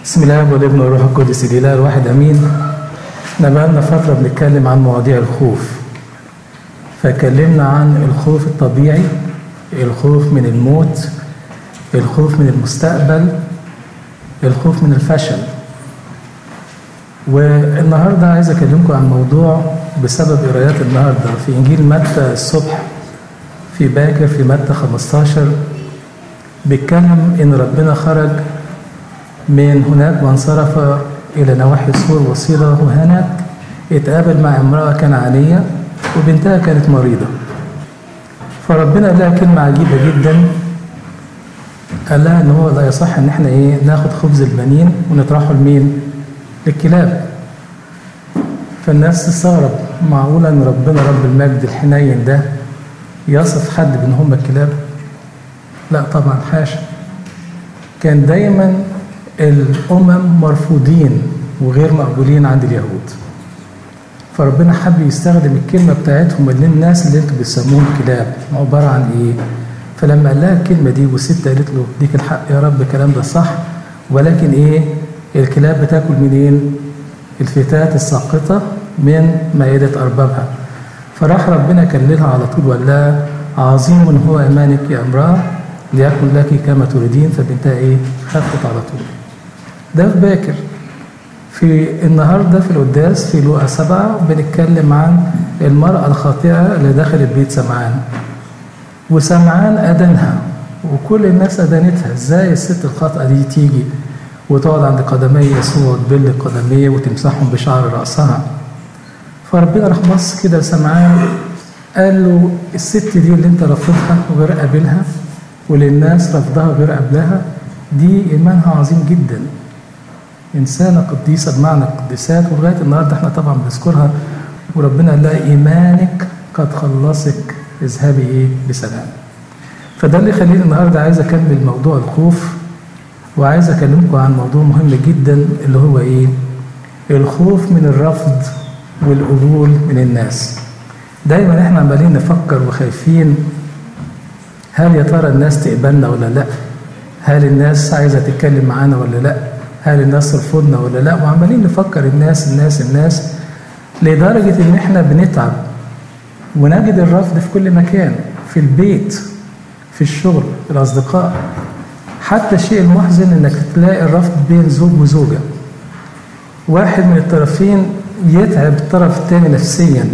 بسم الله والابن والروح القدس الاله الواحد امين احنا بقالنا فتره بنتكلم عن مواضيع الخوف فكلمنا عن الخوف الطبيعي الخوف من الموت الخوف من المستقبل الخوف من الفشل والنهارده عايز اكلمكم عن موضوع بسبب قرايات النهارده في انجيل متى الصبح في باكر في متى 15 بيتكلم ان ربنا خرج من هناك وانصرف الى نواحي سور وصيرة وهناك اتقابل مع امرأة كنعانية وبنتها كانت مريضة فربنا قال لها كلمة عجيبة جدا قال لها ان هو لا يصح ان احنا ايه ناخد خبز البنين ونطرحه لمين؟ للكلاب فالناس تستغرب معقولة ان ربنا رب المجد الحنين ده يصف حد بان هم الكلاب؟ لا طبعا حاشا كان دايما الأمم مرفوضين وغير مقبولين عند اليهود فربنا حب يستخدم الكلمة بتاعتهم اللي الناس اللي انتوا بتسموهم كلاب عبارة عن ايه فلما قال لها الكلمة دي والست قالت له ديك الحق يا رب الكلام ده صح ولكن ايه الكلاب بتاكل منين الفتات الساقطة من مائدة أربابها فراح ربنا كللها على طول وقال لها عظيم هو إيمانك يا امرأة ليكن لك كما تريدين فبنتها ايه خفت على طول ده في باكر في النهارده في القداس في لوقا سبعة بنتكلم عن المرأة الخاطئة اللي دخلت بيت سمعان وسمعان أدنها وكل الناس أدانتها ازاي الست الخاطئة دي تيجي وتقعد عند قدمي يسوع وتبل قدميه وتمسحهم بشعر رأسها فربنا راح بص كده لسمعان قال له الست دي اللي انت رافضها وغير قابلها وللناس رفضها غير قبلها دي إيمانها عظيم جدا إنسانة قديسة بمعنى القديسات ولغاية النهاردة احنا طبعا بنذكرها وربنا قال لها إيمانك قد خلصك اذهبي إيه بسلام فده اللي يخليني النهاردة عايز أكمل موضوع الخوف وعايز أكلمكم عن موضوع مهم جدا اللي هو إيه الخوف من الرفض والقبول من الناس دايما احنا عمالين نفكر وخايفين هل يا ترى الناس تقبلنا ولا لا هل الناس عايزه تتكلم معانا ولا لا هل الناس ترفضنا ولا لا وعمالين نفكر الناس الناس الناس لدرجه ان احنا بنتعب ونجد الرفض في كل مكان في البيت في الشغل في الاصدقاء حتى الشيء المحزن انك تلاقي الرفض بين زوج وزوجه واحد من الطرفين يتعب الطرف الثاني نفسيا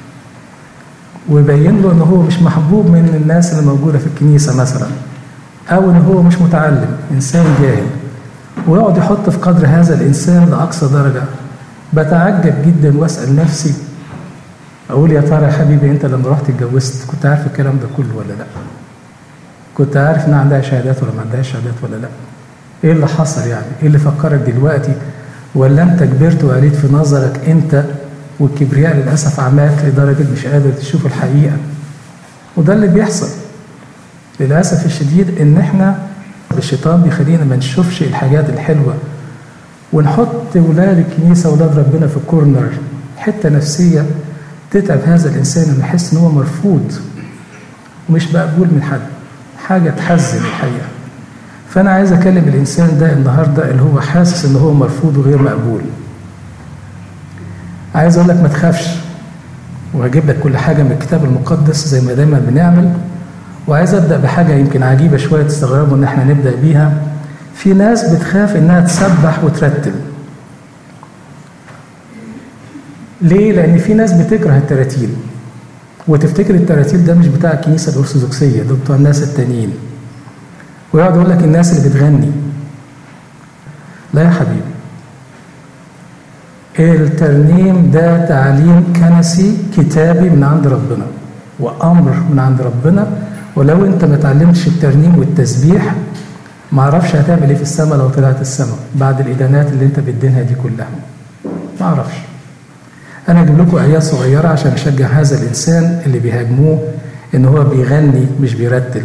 ويبين له ان هو مش محبوب من الناس اللي موجوده في الكنيسه مثلا او ان هو مش متعلم انسان جاهل ويقعد يحط في قدر هذا الانسان لاقصى درجه بتعجب جدا واسال نفسي اقول يا ترى يا حبيبي انت لما رحت اتجوزت كنت عارف الكلام ده كله ولا لا كنت عارف ان عندها شهادات ولا ما عندهاش شهادات ولا لا ايه اللي حصل يعني ايه اللي فكرك دلوقتي ولا انت كبرت وقريت في نظرك انت والكبرياء للأسف عماك لدرجة مش قادر تشوف الحقيقة وده اللي بيحصل للأسف الشديد إن إحنا الشيطان بيخلينا ما نشوفش الحاجات الحلوة ونحط ولاد الكنيسة ولاد ربنا في كورنر حتة نفسية تتعب هذا الإنسان إنه يحس إن هو مرفوض ومش مقبول من حد حاجة تحزن الحقيقة فأنا عايز أكلم الإنسان ده النهاردة اللي هو حاسس إن هو مرفوض وغير مقبول عايز اقول لك ما تخافش وهجيب لك كل حاجه من الكتاب المقدس زي ما دايما بنعمل وعايز ابدا بحاجه يمكن عجيبه شويه تستغربوا ان احنا نبدا بيها في ناس بتخاف انها تسبح وترتل ليه لان في ناس بتكره التراتيل وتفتكر التراتيل ده مش بتاع الكنيسه الارثوذكسيه ده بتوع الناس التانيين ويقعد يقول لك الناس اللي بتغني لا يا حبيبي الترنيم ده تعليم كنسي كتابي من عند ربنا وامر من عند ربنا ولو انت ما اتعلمتش الترنيم والتسبيح ما اعرفش هتعمل ايه في السماء لو طلعت السماء بعد الادانات اللي انت بتدينها دي كلها ما اعرفش انا اجيب لكم ايات صغيره عشان اشجع هذا الانسان اللي بيهاجموه ان هو بيغني مش بيرتل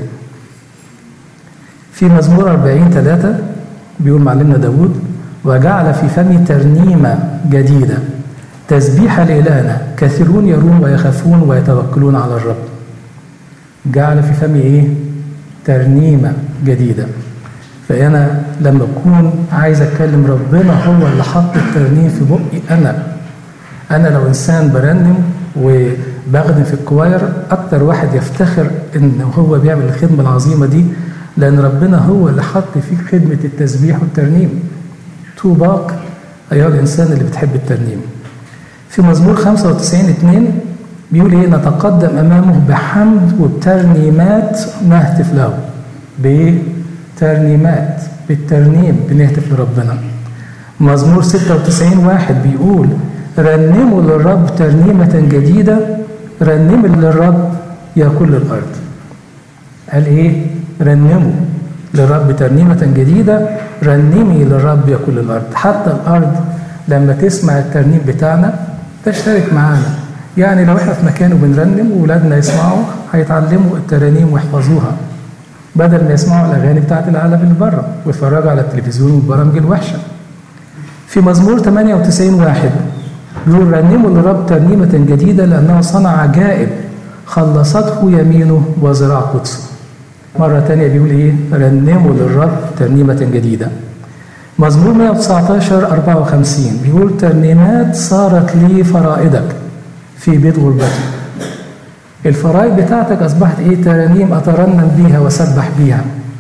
في مزمور 40 3 بيقول معلمنا داود وجعل في فمي ترنيمة جديدة تسبيح لإلهنا كثيرون يرون ويخافون ويتوكلون على الرب جعل في فمي إيه؟ ترنيمة جديدة فأنا لما أكون عايز أتكلم ربنا هو اللي حط الترنيم في بقي أنا أنا لو إنسان برنم وبخدم في الكواير أكتر واحد يفتخر إن هو بيعمل الخدمة العظيمة دي لأن ربنا هو اللي حط فيك خدمة التسبيح والترنيم طوباك أيها الإنسان اللي بتحب الترنيم في مزمور 95 2 بيقول إيه نتقدم أمامه بحمد وبترنيمات نهتف له بترنيمات بالترنيم بنهتف لربنا مزمور 96 واحد بيقول رنموا للرب ترنيمة جديدة رنموا للرب يا كل الأرض قال إيه رنموا للرب ترنيمة جديدة رنمي للرب يا كل الأرض حتى الأرض لما تسمع الترنيم بتاعنا تشترك معانا يعني لو احنا في مكان وبنرنم وولادنا يسمعوا هيتعلموا الترانيم ويحفظوها بدل ما يسمعوا الاغاني بتاعت العالم اللي بره ويتفرجوا على التلفزيون والبرامج الوحشه. في مزمور 98 واحد بيقول رنموا للرب ترنيمة جديدة لأنه صنع عجائب خلصته يمينه وذراع قدسه. مرة تانية بيقول إيه؟ رنموا للرب ترنيمة جديدة. مزمور 119 54 بيقول ترنيمات صارت لي فرائدك في بيت غربتي الفرائض بتاعتك أصبحت إيه ترانيم أترنم بيها وأسبح بيها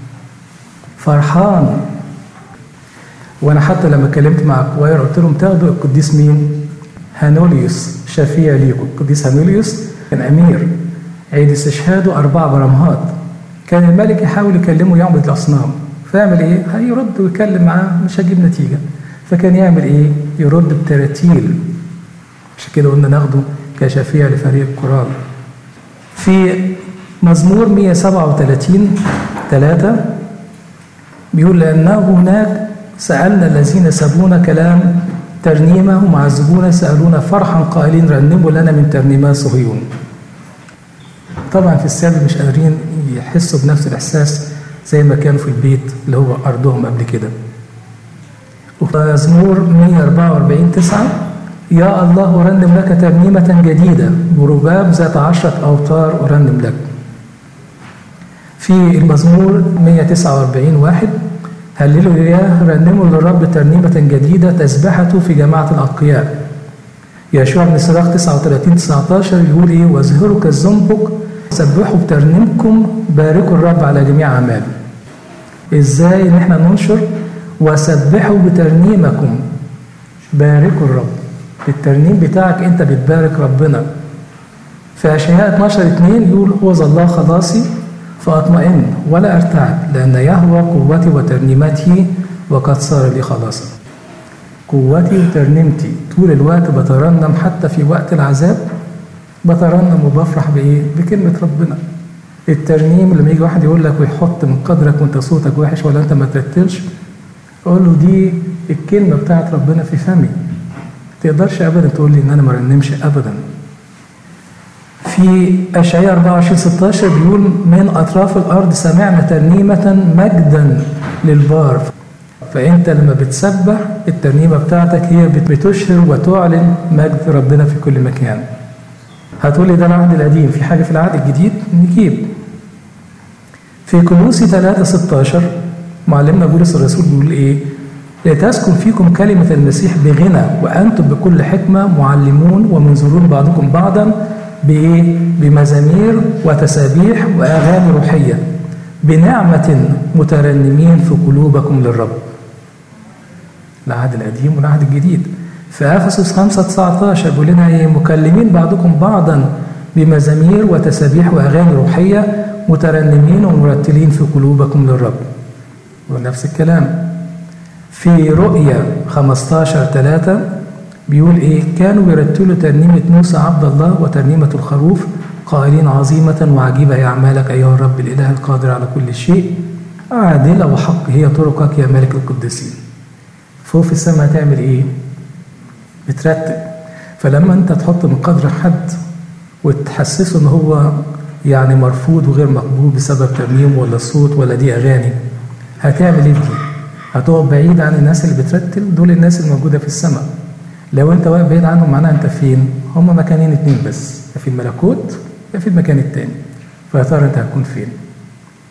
فرحان وأنا حتى لما اتكلمت مع الكواير قلت لهم تاخدوا القديس مين؟ هانوليوس شفيع ليكم القديس هانوليوس كان أمير عيد استشهاده أربع برمهات كان الملك يحاول يكلمه يعبد الأصنام فيعمل إيه؟ هيرد ويتكلم معاه مش هجيب نتيجة فكان يعمل إيه؟ يرد بتراتيل عشان كده قلنا ناخده كشفيع لفريق القرآن في مزمور 137 3 بيقول لأنه هناك سألنا الذين سبونا كلام ترنيمة ومعذبون سألونا فرحا قائلين رنموا لنا من ترنيمات صهيون طبعا في السابق مش قادرين يحسوا بنفس الإحساس زي ما كانوا في البيت اللي هو أرضهم قبل كده وفي مزمور 144 9 يا الله أرنم لك ترنيمة جديدة برباب ذات عشرة أوتار أرنم لك في المزمور 149 واحد هللوا إياه رنموا للرب ترنيمة جديدة تسبحته في جماعة الأتقياء يشوع بن سراخ 39 19 يقول إيه واظهروا كالزنبق سبحوا بترنيمكم باركوا الرب على جميع أعماله إزاي إن إحنا ننشر وسبحوا بترنيمكم باركوا الرب بالترنيم بتاعك انت بتبارك ربنا في اشعياء 12 2 يقول هو الله خلاصي فاطمئن ولا ارتعب لان يهوى قوتي وترنيمتي وقد صار لي خلاصا قوتي وترنيمتي طول الوقت بترنم حتى في وقت العذاب بترنم وبفرح بايه بكلمه ربنا الترنيم لما يجي واحد يقول لك ويحط من قدرك وانت صوتك وحش ولا انت ما ترتلش اقول له دي الكلمه بتاعت ربنا في فمي تقدرش ابدا تقول لي ان انا ما رنمش ابدا في اشعياء 24 16 بيقول من اطراف الارض سمعنا ترنيمه مجدا للبار فانت لما بتسبح الترنيمه بتاعتك هي بتشهر وتعلن مجد ربنا في كل مكان هتقول لي ده العهد القديم في حاجه في العهد الجديد نجيب في كلوسي 3 16 معلمنا بولس الرسول بيقول ايه لتسكن فيكم كلمة المسيح بغنى وأنتم بكل حكمة معلمون ومنذرون بعضكم بعضا بإيه؟ بمزامير وتسابيح وأغاني روحية بنعمة مترنمين في قلوبكم للرب العهد القديم والعهد الجديد في أفسس 5 19 بيقول لنا إيه مكلمين بعضكم بعضا بمزامير وتسابيح وأغاني روحية مترنمين ومرتلين في قلوبكم للرب ونفس الكلام في رؤيا 15 3 بيقول ايه كانوا يرتلوا ترنيمة موسى عبد الله وترنيمة الخروف قائلين عظيمة وعجيبة هي أعمالك أيها الرب الإله القادر على كل شيء عادلة وحق هي طرقك يا ملك القديسين فوق في السماء هتعمل ايه بترتب فلما انت تحط من قدر حد وتحسسه ان هو يعني مرفوض وغير مقبول بسبب ترنيم ولا صوت ولا دي اغاني هتعمل ايه دي هتقف بعيد عن الناس اللي بترتل دول الناس الموجوده في السماء لو انت واقف بعيد عنهم معناها انت فين هما مكانين اتنين بس يا في الملكوت يا في المكان التاني فيا ترى انت هتكون فين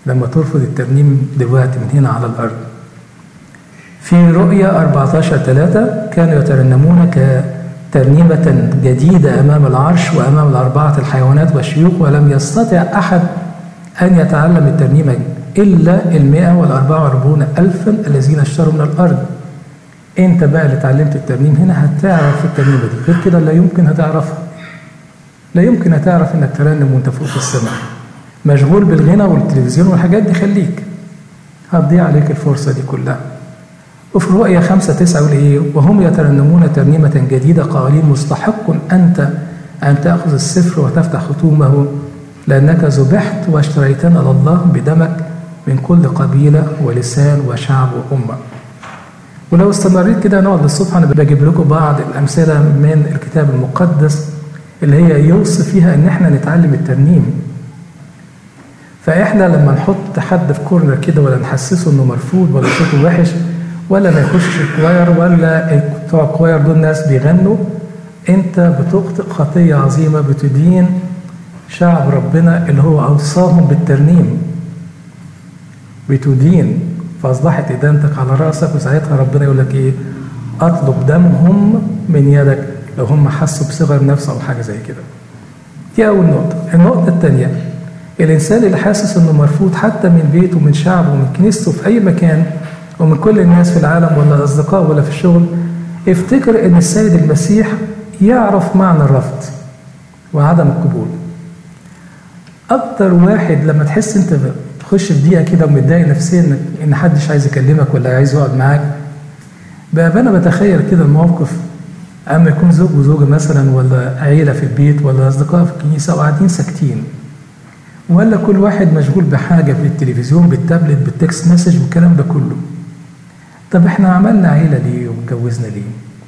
لما ترفض الترنيم دلوقتي من هنا على الأرض في رؤيا 14 3 كانوا يترنمون كترنيمة جديدة أمام العرش وأمام الأربعة الحيوانات والشيوخ ولم يستطع أحد أن يتعلم الترنيمة إلا المئة والأربعة وأربعون ألفا الذين اشتروا من الأرض أنت بقى اللي اتعلمت الترنيم هنا هتعرف الترنيمة دي غير كده لا يمكن هتعرفها لا يمكن هتعرف إنك ترنم وأنت فوق في السماء مشغول بالغنى والتلفزيون والحاجات دي خليك هتضيع عليك الفرصة دي كلها وفي رؤيا خمسة تسعة يقول إيه وهم يترنمون ترنيمة جديدة قائلين مستحق أنت أن تأخذ السفر وتفتح ختومه لأنك ذبحت واشتريتنا لله بدمك من كل قبيلة ولسان وشعب وأمة ولو استمريت كده نقعد للصبح أنا بجيب لكم بعض الأمثلة من الكتاب المقدس اللي هي يوصف فيها إن إحنا نتعلم الترنيم فإحنا لما نحط حد في كورنر كده ولا نحسسه إنه مرفوض ولا صوته وحش ولا ما يخش الكواير ولا بتوع الكواير دول ناس بيغنوا أنت بتخطئ خطية عظيمة بتدين شعب ربنا اللي هو أوصاهم بالترنيم بتدين فأصبحت إدانتك على رأسك وساعتها ربنا يقول لك إيه أطلب دمهم من يدك لو هم حسوا بصغر نفس أو حاجة زي كده دي أول نقطة النقطة الثانية الإنسان اللي حاسس إنه مرفوض حتى من بيته ومن شعبه ومن كنيسته في أي مكان ومن كل الناس في العالم ولا الأصدقاء ولا في الشغل افتكر إن السيد المسيح يعرف معنى الرفض وعدم القبول أكتر واحد لما تحس أنت تخش في دقيقة كده ومتضايق نفسيا إن محدش عايز يكلمك ولا عايز يقعد معاك بقى أنا بتخيل كده الموقف أما يكون زوج وزوجة مثلا ولا عيلة في البيت ولا أصدقاء في الكنيسة وقاعدين ساكتين ولا كل واحد مشغول بحاجة بالتلفزيون بالتابلت بالتكست مسج والكلام ده كله طب احنا عملنا عيلة ليه واتجوزنا ليه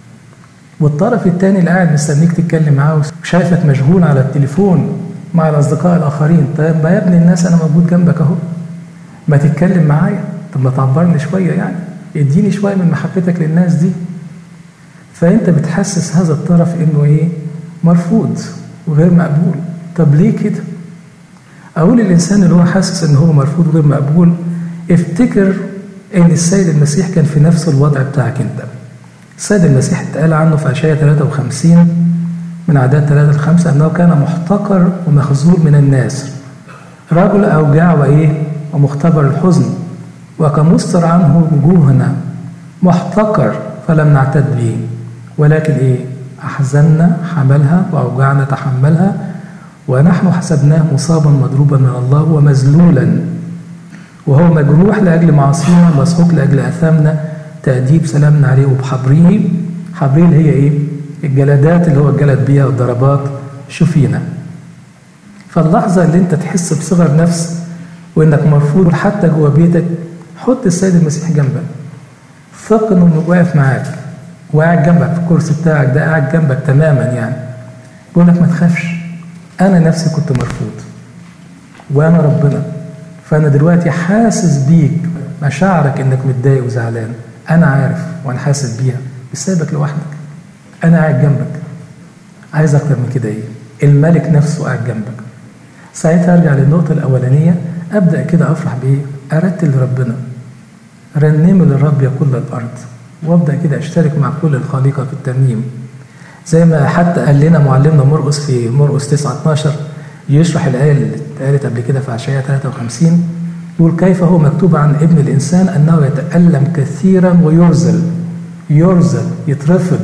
والطرف التاني اللي قاعد مستنيك تتكلم معاه وشايفك مشغول على التليفون مع الأصدقاء الآخرين طيب ما يا ابن الناس أنا موجود جنبك أهو ما تتكلم معايا طب ما تعبرني شوية يعني اديني شوية من محبتك للناس دي فأنت بتحسس هذا الطرف إنه إيه مرفوض وغير مقبول طب ليه كده أقول للإنسان اللي هو حاسس إن هو مرفوض وغير مقبول افتكر إن السيد المسيح كان في نفس الوضع بتاعك أنت السيد المسيح اتقال عنه في أشعياء 53 من عدد 3 ل 5 أنه كان محتقر ومخذول من الناس رجل أوجاع وإيه ومختبر الحزن وكمستر عنه وجوهنا محتقر فلم نعتد به ولكن إيه أحزننا حملها وأوجعنا تحملها ونحن حسبناه مصابا مضروبا من الله ومذلولا وهو مجروح لأجل معاصينا مسحوق لأجل أثامنا تأديب سلامنا عليه وبحبره حبره اللي هي إيه؟ الجلدات اللي هو الجلد بيها والضربات شوفينا فاللحظة اللي أنت تحس بصغر نفس وإنك مرفوض حتى جوه بيتك حط السيد المسيح جنبك ثق إنه واقف معاك وقاعد جنبك في الكرسي بتاعك ده قاعد جنبك تماما يعني بيقول لك ما تخافش أنا نفسي كنت مرفوض وأنا ربنا فأنا دلوقتي حاسس بيك مشاعرك إنك متضايق وزعلان أنا عارف وأنا حاسس بيها مش سايبك لوحدك أنا قاعد جنبك عايز أكتر من كده إيه الملك نفسه قاعد جنبك ساعتها أرجع للنقطة الأولانية أبدأ كده أفرح بإيه أرتل لربنا رنم للرب يا كل الأرض وأبدأ كده أشترك مع كل الخليقة في الترنيم زي ما حتى قال لنا معلمنا مرقس في مرقس 9 12 يشرح الآية اللي اتقالت قبل كده في عشاية 53 يقول كيف هو مكتوب عن ابن الإنسان أنه يتألم كثيرا ويرزل يرزل يترفض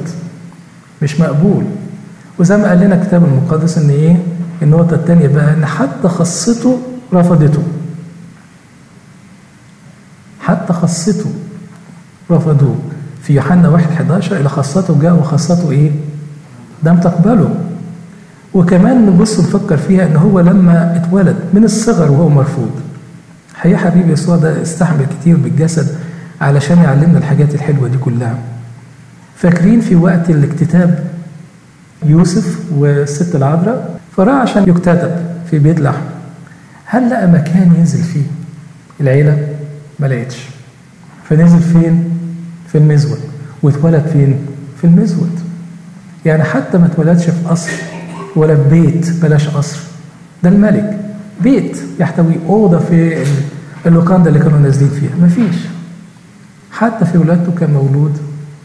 مش مقبول وزي ما قال لنا الكتاب المقدس ان ايه النقطة الثانية بقى ان حتى خاصته رفضته حتى خاصته رفضوه في يوحنا 1 11 الى خاصته جاء وخاصته ايه؟ لم تقبله وكمان نبص نفكر فيها ان هو لما اتولد من الصغر وهو مرفوض حقيقة حبيبي يسوع ده استحمل كتير بالجسد علشان يعلمنا الحاجات الحلوة دي كلها فاكرين في وقت الاكتتاب يوسف والست العذراء فراح عشان يكتتب في بيت لحم هل لقى مكان ينزل فيه العيلة ما لقيتش فنزل فين في المزود واتولد فين في المزود يعني حتى ما اتولدش في قصر ولا في بيت بلاش قصر ده الملك بيت يحتوي أوضة في اللوكاندا اللي كانوا نازلين فيها مفيش حتى في ولادته كان مولود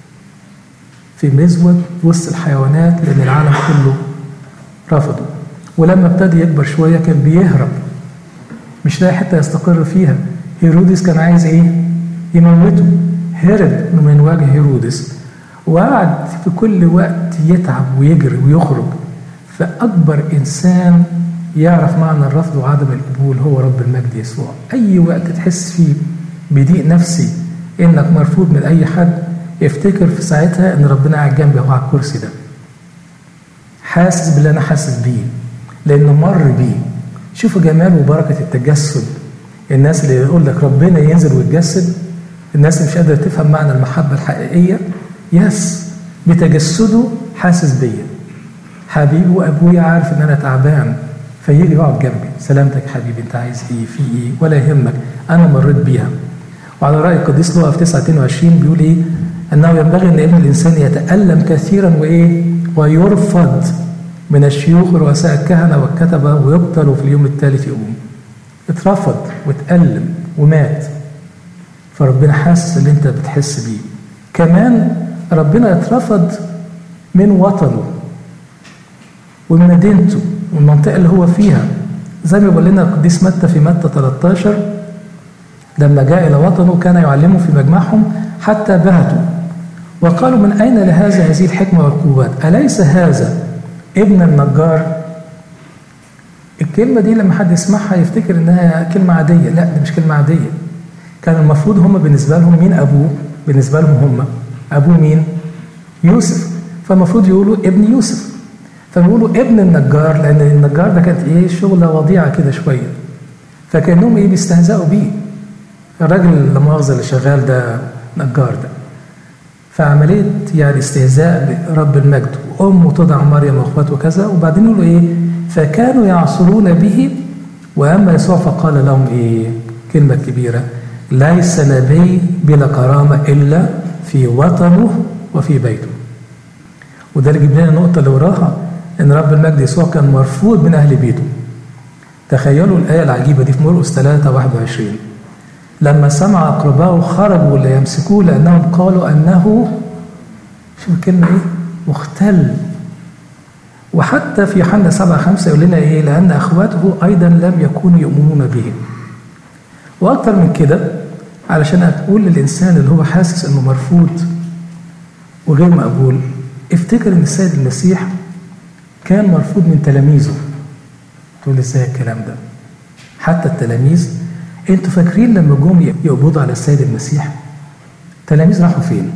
في مزود وسط الحيوانات لأن العالم كله رفضه ولما ابتدى يكبر شوية كان بيهرب مش لاقي حتة يستقر فيها هيرودس كان عايز ايه؟ يموته هرب من يواجه هيرودس وقعد في كل وقت يتعب ويجري ويخرج فأكبر إنسان يعرف معنى الرفض وعدم القبول هو رب المجد يسوع أي وقت تحس فيه بضيق نفسي إنك مرفوض من أي حد افتكر في ساعتها إن ربنا قاعد جنبي هو على الكرسي ده حاسس باللي أنا حاسس بيه لأنه مر بيه شوفوا جمال وبركة التجسد الناس اللي يقول لك ربنا ينزل ويتجسد الناس اللي مش قادرة تفهم معنى المحبة الحقيقية يس بتجسده حاسس بيا حبيبي وابويا عارف ان انا تعبان فيجي يقعد جنبي سلامتك حبيبي انت عايز ايه في ايه ولا يهمك انا مريت بيها وعلى راي القديس لوقا في 9 22 بيقول ايه انه ينبغي ان ابن الانسان يتالم كثيرا وايه ويرفض من الشيوخ ورؤساء الكهنه والكتبه ويقتل في اليوم الثالث يقوم اترفض واتالم ومات فربنا حاسس اللي انت بتحس بيه كمان ربنا اترفض من وطنه ومن مدينته والمنطقة اللي هو فيها زي ما بيقول لنا القديس متى في متى 13 لما جاء إلى وطنه كان يعلمه في مجمعهم حتى بهتوا وقالوا من أين لهذا هذه الحكمة والقوات أليس هذا ابن النجار الكلمة دي لما حد يسمعها يفتكر إنها كلمة عادية لا دي مش كلمة عادية كان المفروض هم بالنسبة لهم مين أبوه بالنسبة لهم هم أبوه مين يوسف فالمفروض يقولوا ابن يوسف فبيقولوا ابن النجار لان النجار ده كانت ايه شغله وضيعه كده شويه فكانهم ايه بيستهزئوا بيه الراجل لا مؤاخذه اللي شغال ده نجار ده فعمليه يعني استهزاء برب المجد وامه تدعى مريم واخواته وكذا وبعدين يقولوا ايه فكانوا يعصرون به واما يسوع فقال لهم ايه كلمه كبيره ليس نبي بلا كرامه الا في وطنه وفي بيته وده اللي جيب لنا النقطه اللي وراها ان رب المجد يسوع كان مرفوض من اهل بيته تخيلوا الايه العجيبه دي في مرقس 3 21 لما سمع اقربائه خرجوا ليمسكوه لانهم قالوا انه شوف الكلمه ايه مختل وحتى في يوحنا 7 5 يقول لنا ايه لان اخواته ايضا لم يكونوا يؤمنون به واكثر من كده علشان اقول للانسان اللي هو حاسس انه مرفوض وغير مقبول افتكر ان السيد المسيح كان مرفوض من تلاميذه تقول ازاي الكلام ده حتى التلاميذ انتوا فاكرين لما جم يقبضوا على السيد المسيح التلاميذ راحوا فين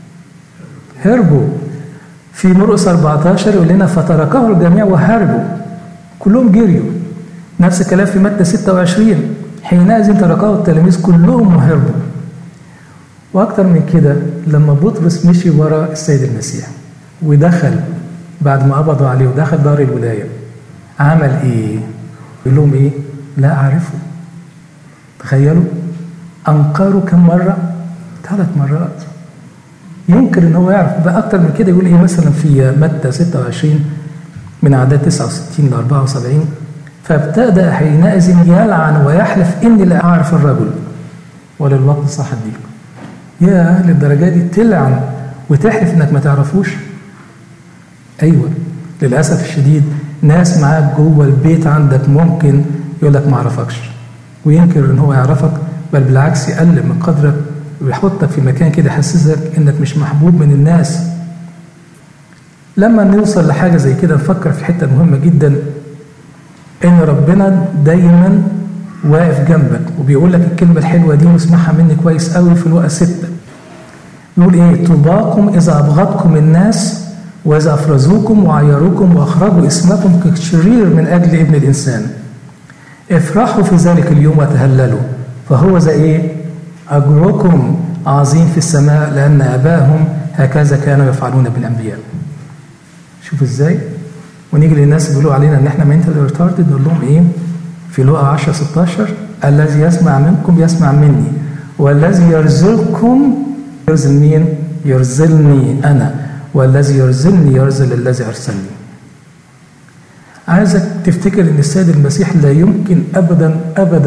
هربوا في مرقس 14 يقول لنا فتركه الجميع وهربوا كلهم جريوا نفس الكلام في متى 26 حينئذ تركه التلاميذ كلهم وهربوا واكتر من كده لما بطرس مشي ورا السيد المسيح ودخل بعد ما قبضوا عليه ودخل دار الولاية عمل ايه يقول لهم ايه لا اعرفه تخيلوا انكروا كم مرة ثلاث مرات ينكر ان هو يعرف بقى اكتر من كده يقول ايه مثلا في متى 26 من اعداد 69 ل 74 فابتدأ حينئذ يلعن ويحلف اني لا اعرف الرجل وللوقت صح الدين يا للدرجه دي تلعن وتحلف انك ما تعرفوش ايوه للاسف الشديد ناس معاك جوه البيت عندك ممكن يقول لك ما اعرفكش وينكر ان هو يعرفك بل بالعكس يقلل من قدرك ويحطك في مكان كده يحسسك انك مش محبوب من الناس لما نوصل لحاجه زي كده نفكر في حته مهمه جدا ان ربنا دايما واقف جنبك وبيقول لك الكلمه الحلوه دي واسمعها مني كويس قوي في الوقت ستة يقول ايه طوباكم اذا ابغضكم الناس واذا افرزوكم وعيروكم واخرجوا اسمكم كشرير من اجل ابن الانسان افرحوا في ذلك اليوم وتهللوا فهو زي ايه اجركم عظيم في السماء لان اباهم هكذا كانوا يفعلون بالانبياء شوف ازاي ونيجي للناس اللي بيقولوا علينا ان احنا منتال ريتاردد نقول لهم ايه في لقا 10 16 الذي يسمع منكم يسمع مني والذي يرزقكم يرزل مين؟ يرزلني انا والذي يرزلني يرزل الذي ارسلني. عايزك تفتكر ان السيد المسيح لا يمكن ابدا ابدا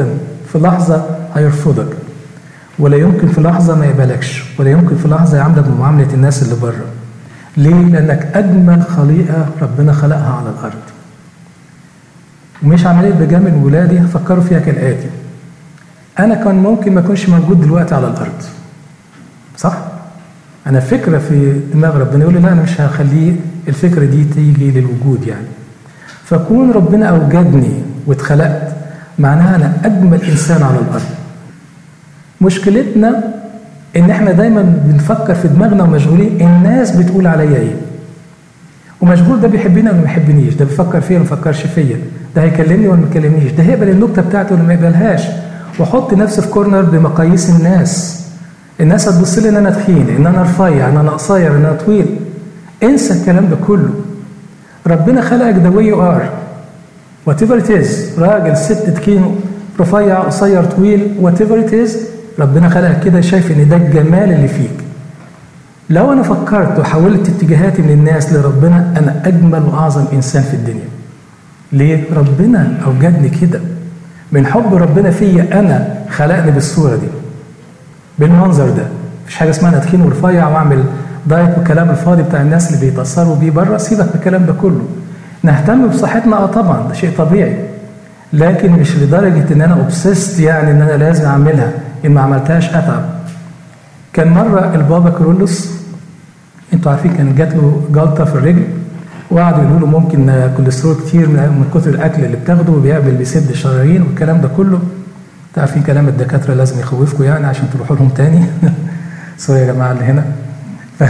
في لحظة هيرفضك ولا يمكن في لحظة ما يقبلكش ولا يمكن في لحظة يعاملك بمعاملة الناس اللي بره ليه؟ لأنك أجمل خليقة ربنا خلقها على الأرض ومش عملية بجامل ولادي فكروا فيها كالآتي أنا كان ممكن ما أكونش موجود دلوقتي على الأرض صح؟ أنا فكرة في دماغ ربنا يقول لي لا أنا مش هخليه الفكرة دي تيجي للوجود يعني فكون ربنا أوجدني واتخلقت معناها أنا أجمل إنسان على الأرض مشكلتنا إن إحنا دايما بنفكر في دماغنا ومشغولين الناس بتقول عليا إيه ومشغول ده بيحبني ولا ما يحبنيش ده بيفكر فيا ولا ما بيفكرش فيا ده هيكلمني ولا ما يكلمنيش ده هيقبل النكته بتاعتي ولا ما يقبلهاش واحط نفسي في كورنر بمقاييس الناس الناس هتبص لي ان انا تخين ان انا رفيع ان انا قصير ان انا طويل انسى الكلام ده كله ربنا خلقك ذا واي يو ار وات ايفر ات از راجل ست تخين رفيع قصير طويل وات ايفر ات از ربنا خلقك كده شايف ان ده الجمال اللي فيك لو انا فكرت وحولت اتجاهاتي من الناس لربنا انا اجمل واعظم انسان في الدنيا ليه ربنا اوجدني كده من حب ربنا فيا انا خلقني بالصوره دي بالمنظر ده مفيش حاجه اسمها انا تخين ورفيع واعمل دايت والكلام الفاضي بتاع الناس اللي بيتاثروا بيه بره سيبك من الكلام ده كله نهتم بصحتنا اه طبعا ده شيء طبيعي لكن مش لدرجه ان انا اوبسيست يعني ان انا لازم اعملها ان ما عملتهاش اتعب كان مره البابا كرولوس انتوا عارفين كان جات له جلطه في الرجل وقعدوا يقولوا له ممكن كوليسترول كتير من كتر الاكل اللي بتاخده وبيقبل بيسد الشرايين والكلام ده كله انتوا عارفين كلام الدكاتره لازم يخوفكم يعني عشان تروحوا لهم تاني سوري يا جماعه اللي هنا ف...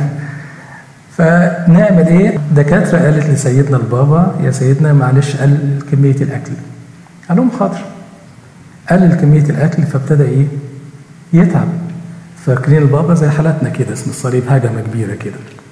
فنعمل ايه؟ دكاتره قالت لسيدنا البابا يا سيدنا معلش قلل كميه الاكل قال لهم حاضر قلل كميه الاكل فابتدى ايه؟ يتعب فاكرين البابا زي حالاتنا كده اسم الصليب هجمه كبيره كده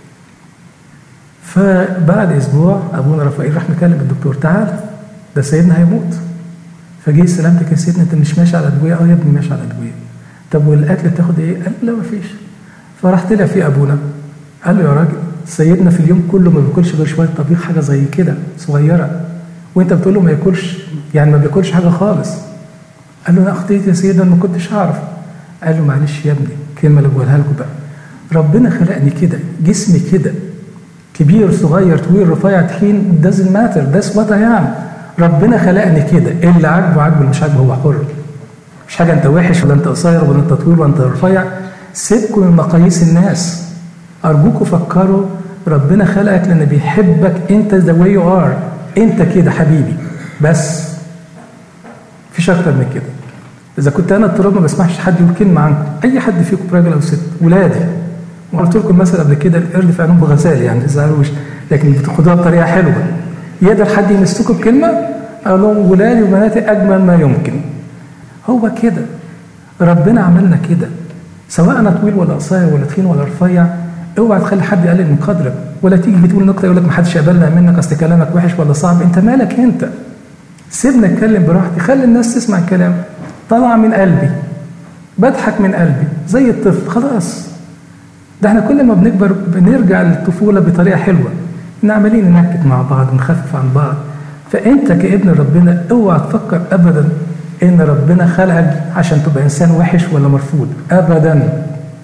فبعد اسبوع ابونا رفائيل راح مكلم الدكتور تعال ده سيدنا هيموت فجه سلامتك يا سيدنا انت مش ماشي على ادويه اه يا ابني ماشي على ادويه طب والاكل بتاخد ايه؟ قال لا مفيش فراح طلع فيه ابونا قال له يا راجل سيدنا في اليوم كله ما بياكلش غير شويه طبيخ حاجه زي كده صغيره وانت بتقول له ما ياكلش يعني ما بياكلش حاجه خالص قال له انا اخطيت يا سيدنا ما كنتش اعرف قال له معلش يا ابني الكلمه اللي بقولها لكم بقى ربنا خلقني كده جسمي كده كبير صغير طويل رفيع تخين doesn't matter that's what I am ربنا خلقني كده اللي عاجبه عاجبه اللي مش عاجبه هو حر مش حاجه انت وحش ولا انت قصير ولا انت طويل ولا انت رفيع سيبكم من مقاييس الناس ارجوكم فكروا ربنا خلقك لان بيحبك انت ذا واي يو ار انت كده حبيبي بس مفيش اكتر من كده اذا كنت انا التراب ما بسمعش حد يقول كلمه عنكم اي حد فيكم راجل او ست ولادي وقلت لكم مثلا قبل كده القرد في عينهم بغزال يعني ما تزعلوش لكن بتاخدوها بطريقه حلوه يقدر حد يمسكوا بكلمه اقول لهم ولادي وبناتي اجمل ما يمكن هو كده ربنا عملنا كده سواء انا طويل ولا قصير ولا تخين ولا رفيع اوعى تخلي حد يقلل من قدرك ولا تيجي بتقول نكته يقول لك ما حدش يقبلنا منك اصل كلامك وحش ولا صعب انت مالك انت سيبنا اتكلم براحتي خلي الناس تسمع الكلام طلع من قلبي بضحك من قلبي زي الطفل خلاص ده احنا كل ما بنكبر بنرجع للطفوله بطريقه حلوه ان عمالين ننكت مع بعض ونخفف عن بعض فانت كابن ربنا اوعى تفكر ابدا ان ربنا خلقك عشان تبقى انسان وحش ولا مرفوض ابدا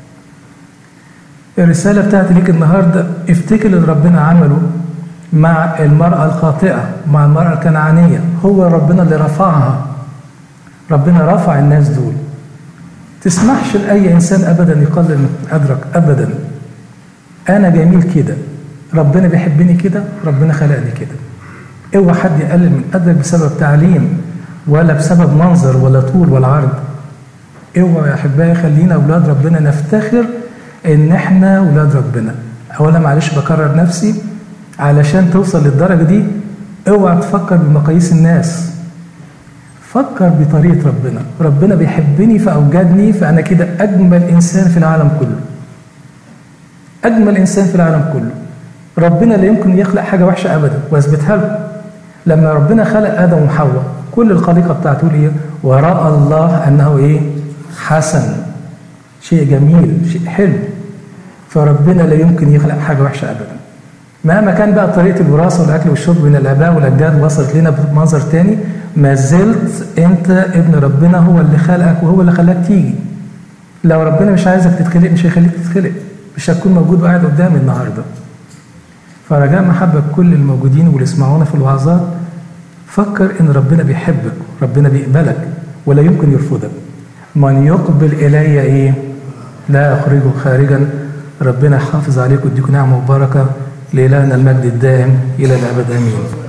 الرسالة بتاعتي ليك النهاردة افتكر اللي ربنا عمله مع المرأة الخاطئة مع المرأة الكنعانية هو ربنا اللي رفعها ربنا رفع الناس دول تسمحش لأي إنسان أبدا يقلل من قدرك أبدا أنا جميل كده ربنا بيحبني كده ربنا خلقني كده اوعى حد يقلل من قدرك بسبب تعليم ولا بسبب منظر ولا طول ولا عرض اوعى يا احبائي خلينا اولاد ربنا نفتخر ان احنا ولاد ربنا اولا معلش بكرر نفسي علشان توصل للدرجه دي اوعى تفكر بمقاييس الناس فكر بطريقه ربنا ربنا بيحبني فاوجدني فانا كده اجمل انسان في العالم كله اجمل انسان في العالم كله ربنا لا يمكن يخلق حاجه وحشه ابدا واثبتها لكم لما ربنا خلق ادم وحواء كل الخليقه بتاعته ايه وراى الله انه ايه حسن شيء جميل شيء حلو فربنا لا يمكن يخلق حاجه وحشه ابدا مهما كان بقى طريقه الوراثه والاكل والشرب من الاباء والاجداد وصلت لنا بمنظر تاني ما زلت انت ابن ربنا هو اللي خلقك وهو اللي خلاك تيجي لو ربنا مش عايزك تتخلق مش هيخليك تتخلق مش هتكون موجود وقاعد قدامي النهارده فرجاء محبة كل الموجودين واللي يسمعونا في الوعظات فكر ان ربنا بيحبك ربنا بيقبلك ولا يمكن يرفضك من يقبل الي ايه لا اخرجه خارجا ربنا يحافظ عليكم ويديكم نعمه وبركه لإلهنا المجد الدائم الى الابد امين